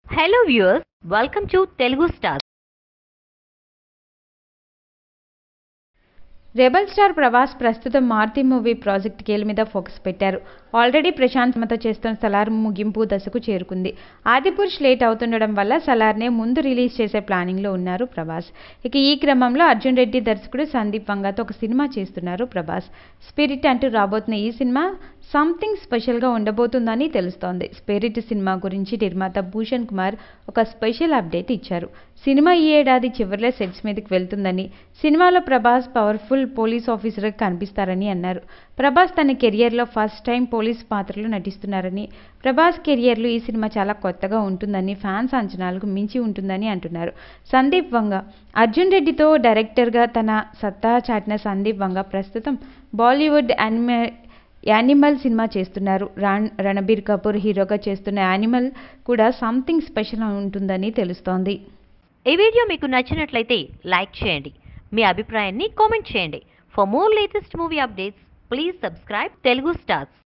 hello viewers welcome to Telugu star rebel star Prabhas ప్రస్తుతం Maruthi movie project Khel మీద focus పెట్టారు already Prashanth మతో చేస్తున్న సలార్ ముగింపు దశకు చేరుకుంది ఆదిపురుష్ లేట్ అవుతుండడం వల్ల సలార్నే ముందు రిలీజ్ చేసే ప్లానింగ్లో ఉన్నారు ప్రభాస్ ఇక ఈ క్రమంలో అర్జున్ రెడ్డి దర్శకుడు సందీప్ వంగతో ఒక సినిమా చేస్తున్నారు ప్రభాస్ స్పిరిట్ అంటూ రాబోతున్న ఈ సినిమా సంథింగ్ స్పెషల్గా ఉండబోతుందని తెలుస్తోంది స్పిరిట్ సినిమా గురించి నిర్మాత భూషణ్ కుమార్ ఒక స్పెషల్ అప్డేట్ ఇచ్చారు సినిమా ఈ ఏడాది చివరిలో సెట్స్ మీదకి వెళ్తుందని సినిమాలో ప్రభాస్ పవర్ఫుల్ పోలీస్ ఆఫీసర్గా కనిపిస్తారని అన్నారు ప్రభాస్ తన కెరియర్లో ఫస్ట్ టైం పోలీస్ పాత్రలో నటిస్తున్నారని ప్రభాస్ కెరియర్లో ఈ సినిమా చాలా కొత్తగా ఉంటుందని ఫ్యాన్స్ అంచనాలకు మించి ఉంటుందని అంటున్నారు సందీప్ వంగ అర్జున్ రెడ్డితో డైరెక్టర్గా తన సత్తా చాటిన సందీప్ వంగ ప్రస్తుతం బాలీవుడ్ యానిమే యానిమల్ సినిమా చేస్తున్నారు రాన్ రణబీర్ కపూర్ హీరోగా చేస్తున్న యానిమల్ కూడా సంథింగ్ స్పెషల్ ఉంటుందని తెలుస్తోంది ఈ వీడియో మీకు నచ్చినట్లయితే లైక్ చేయండి మీ అభిప్రాయాన్ని కామెంట్ చేయండి for more latest movie updates please subscribe Telugu stars